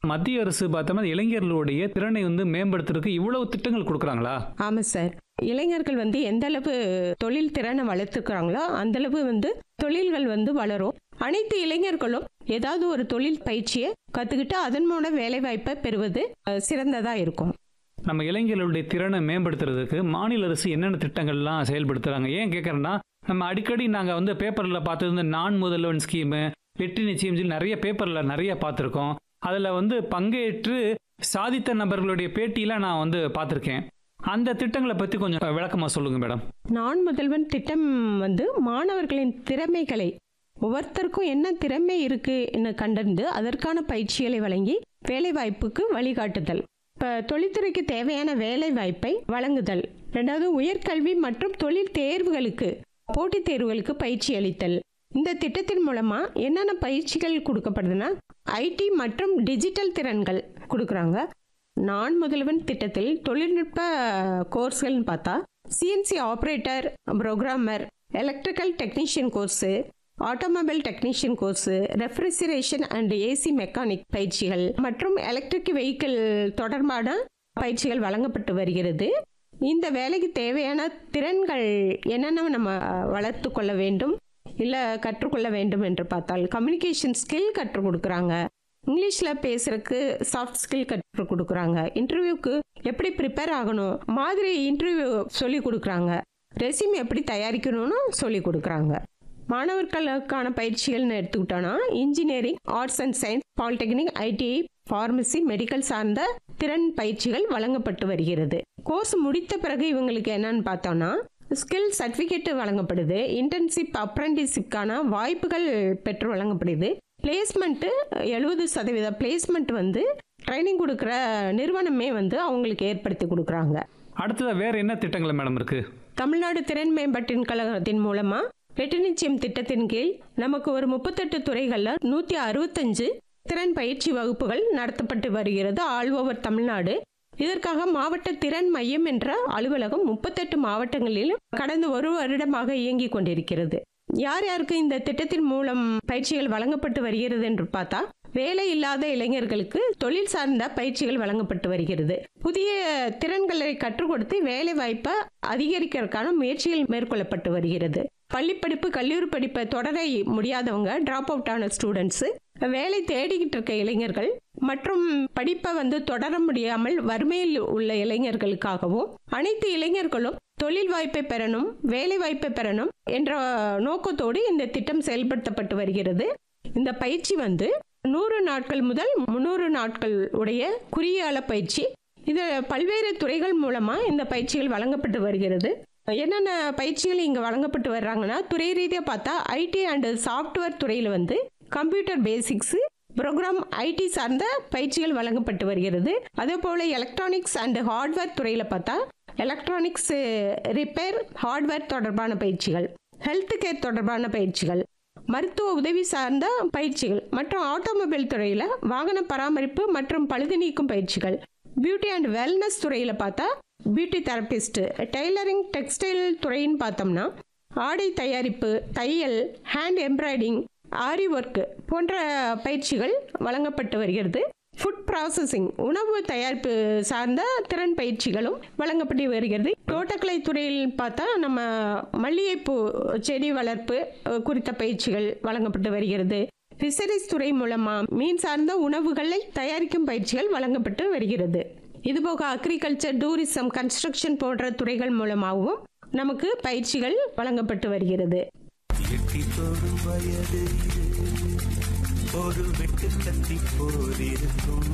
மத்திய அரசு பார்த்தோம்னா இளைஞர்களுடைய திறனை வந்து மேம்படுத்துறதுக்கு இவ்வளவு திட்டங்கள் கொடுக்குறாங்களா ஆமாம் சார் இளைஞர்கள் வந்து எந்த அளவு தொழில் திறனை வளர்த்துக்கிறாங்களோ அந்த அளவு வந்து தொழில்கள் வந்து வளரும் அனைத்து இளைஞர்களும் ஏதாவது ஒரு தொழில் பயிற்சியை கற்றுக்கிட்டு அதன் மூலம் வேலைவாய்ப்பை பெறுவது அஹ், சிறந்ததா இருக்கும் நம்ம இளைஞர்களுடைய திறனை மேம்படுத்துறதுக்கு மாநில அரசு என்னென்ன திட்டங்கள்லாம் செயல்படுத்துறாங்க ஏன் கேட்குறேன்னா நம்ம அடிக்கடி நாங்கள் வந்து பேப்பரில் பார்த்தது வந்து நான் முதல்வன் ஸ்கீமு வெற்றி நிச்சயம் சொல்லி நிறைய பேப்பரில் நிறைய பார்த்துருக்கோம் அதில் வந்து பங்கேற்று சாதித்த நபர்களுடைய பேட்டியெலாம் நான் வந்து பார்த்துருக்கேன் அந்த திட்டங்களை பற்றி கொஞ்சம் விளக்கமாக சொல்லுங்கள் மேடம் நான் முதல்வன் திட்டம் வந்து மாணவர்களின் திறமைகளை ஒவ்வொருத்தருக்கும் என்ன திறமை இருக்குன்னு கண்டறிந்து அதற்கான பயிற்சிகளை வழங்கி வேலைவாய்ப்புக்கு வழிகாட்டுதல் இப்போ தொழில்துறைக்கு தேவையான வேலை வாய்ப்பை வழங்குதல் ரெண்டாவது உயர்கல்வி மற்றும் தொழில் தேர்வுகளுக்கு போட்டித் தேர்வுகளுக்கு பயிற்சி அளித்தல் இந்த திட்டத்தின் மூலமா என்னென்ன பயிற்சிகள் கொடுக்கப்படுதுன்னா ஐடி மற்றும் டிஜிட்டல் திறன்கள் கொடுக்குறாங்க நான் முதல்வன் திட்டத்தில் தொழில்நுட்ப கோர்ஸ்கள்னு பார்த்தா CNC operator programmer electrical technician course automobile technician course refrigeration and AC mechanic பயிற்சிகள் மற்றும் எலக்ட்ரிக் வெஹிக்கிள் தொடர்பான பயிற்சிகள் வழங்கப்பட்டு வருகிறது இந்த வேலைக்கு தேவையான திறன்கள் என்னென்ன நம்ம வளர்த்து கொள்ள வேண்டும் இல்லை கற்றுக்கொள்ள வேண்டும் என்று பார்த்தால் கம்யூனிகேஷன் ஸ்கில் கற்றுக் கொடுக்குறாங்க இங்கிலீஷில் பேசுறதுக்கு சாஃப்ட் ஸ்கில் கற்றுக் கொடுக்குறாங்க இன்டர்வியூக்கு எப்படி ப்ரிப்பேர் ஆகணும் மாதிரி இன்டர்வியூ சொல்லி கொடுக்குறாங்க ரெசியூம் எப்படி தயாரிக்கணும்னு சொல்லி கொடுக்குறாங்க மாணவர்களுக்கான பயிற்சிகள்னு எடுத்துக்கிட்டோன்னா engineering arts and science polytechnic ITI pharmacy medical சார்ந்த திறன் பயிற்சிகள் வழங்கப்பட்டு வருகிறது கோர்ஸ் முடித்த பிறகு இவங்களுக்கு என்னன்னு பார்த்தோம்னா ஸ்கில் சர்டிஃபிகேட் வழங்கப்படுது இன்டர்ன்ஷிப் அப்ரெண்டிஸ்ஷிப்கான வாய்ப்புகள் பெற்று வழங்கப்படுது பிளேஸ்மெண்ட்டு எழுபது சதவீத பிளேஸ்மெண்ட் வந்து ட்ரைனிங் கொடுக்குற நிறுவனமே வந்து அவங்களுக்கு ஏற்படுத்தி கொடுக்குறாங்க அடுத்ததாக வேறு என்ன திட்டங்கள் மேடம் இருக்குது தமிழ்நாடு திறன் மேம்பாட்டின் கழகத்தின் மூலமா வெற்றி நிச்சயம் திட்டத்தின் கீழ் நமக்கு ஒரு முப்பத்தெட்டு துறைகளில் நூற்றி அறுபத்தஞ்சு திறன் பயிற்சி வகுப்புகள் நடத்தப்பட்டு வருகிறது ஆல் ஓவர் தமிழ்நாடு இதற்காக மாவட்ட திறன் மையம் என்ற அலுவலகம் முப்பத்தெட்டு மாவட்டங்களிலும் கடந்த ஒரு வருடமாக இயங்கிக் கொண்டிருக்கிறது யார் யாருக்கு இந்த திட்டத்தின் மூலம் பயிற்சிகள் வழங்கப்பட்டு வருகிறது என்று பார்த்தா வேலை இல்லாத இளைஞர்களுக்கு தொழில் சார்ந்த பயிற்சிகள் வழங்கப்பட்டு வருகிறது புதிய திறன்களை கற்றுக் கொடுத்து வேலை வாய்ப்பை அதிகரிக்கிறதுக்கான முயற்சிகள் மேற்கொள்ளப்பட்டு வருகிறது பள்ளிப்படிப்பு கல்லூரி படிப்பை தொடர முடியாதவங்க டிராப் அவுட் ஆன ஸ்டூடெண்ட்ஸு வேலை தேடிக்கிட்டு இருக்க இளைஞர்கள் மற்றும் படிப்பை வந்து தொடர முடியாமல் வறுமையில் உள்ள இளைஞர்களுக்காகவும் அனைத்து இளைஞர்களும் தொழில் வாய்ப்பை பெறணும் வேலை வாய்ப்பை பெறணும் என்ற நோக்கத்தோடு இந்த திட்டம் செயல்படுத்தப்பட்டு வருகிறது இந்த பயிற்சி வந்து நூறு நாட்கள் முதல் முந்நூறு நாட்கள் உடைய குறுகிய பயிற்சி இது பல்வேறு துறைகள் மூலமா இந்த பயிற்சிகள் வழங்கப்பட்டு வருகிறது என்னென்ன பயிற்சிகள் இங்கே வழங்கப்பட்டு வர்றாங்கன்னா துறை ரீதியாக பார்த்தா ஐடி அண்ட் சாஃப்ட்வேர் துறையில் வந்து கம்ப்யூட்டர் பேசிக்ஸு ப்ரோக்ராம் ஐடி சார்ந்த பயிற்சிகள் வழங்கப்பட்டு வருகிறது அதே போல் எலக்ட்ரானிக்ஸ் அண்ட் ஹார்ட்வேர் துறையில் பார்த்தா எலக்ட்ரானிக்ஸ் ரிப்பேர் ஹார்ட்வேர் தொடர்பான பயிற்சிகள் ஹெல்த் கேர் தொடர்பான பயிற்சிகள் மருத்துவ உதவி சார்ந்த பயிற்சிகள் மற்றும் ஆட்டோமொபைல் துறையில் வாகன பராமரிப்பு மற்றும் பழுது நீக்கும் பயிற்சிகள் பியூட்டி அண்ட் வெல்னஸ் துறையில் பார்த்தா பியூட்டி தெரபிஸ்ட் டெய்லரிங் டெக்ஸ்டைல் துறைன்னு பார்த்தோம்னா ஆடை தயாரிப்பு தையல் ஹேண்ட் எம்ப்ராய்டிங் ஆரி ஒர்க் போன்ற பயிற்சிகள் வழங்கப்பட்டு வருகிறது ஃபுட் ப்ராசஸிங் உணவு தயாரிப்பு சார்ந்த திறன் பயிற்சிகளும் வழங்கப்பட்டு வருகிறது தோட்டக்கலை துறையில் பார்த்தா நம்ம மல்லிகைப்பூ செடி வளர்ப்பு அஹ், குறித்த பயிற்சிகள் வழங்கப்பட்டு வருகிறது ஃபிஷரிஸ் துறை மூலமா மீன் சார்ந்த உணவுகளை தயாரிக்கும் பயிற்சிகள் வழங்கப்பட்டு வருகிறது இதுபோக அக்ரிகல்ச்சர் டூரிசம் கன்ஸ்ட்ரக்ஷன் போன்ற துறைகள் மூலமாகவும் நமக்கு பயிற்சிகள் வழங்கப்பட்டு வருகிறது எட்டி தொடும் வயது இது ஒரு வெட்டு கத்தி போல் இருக்கும்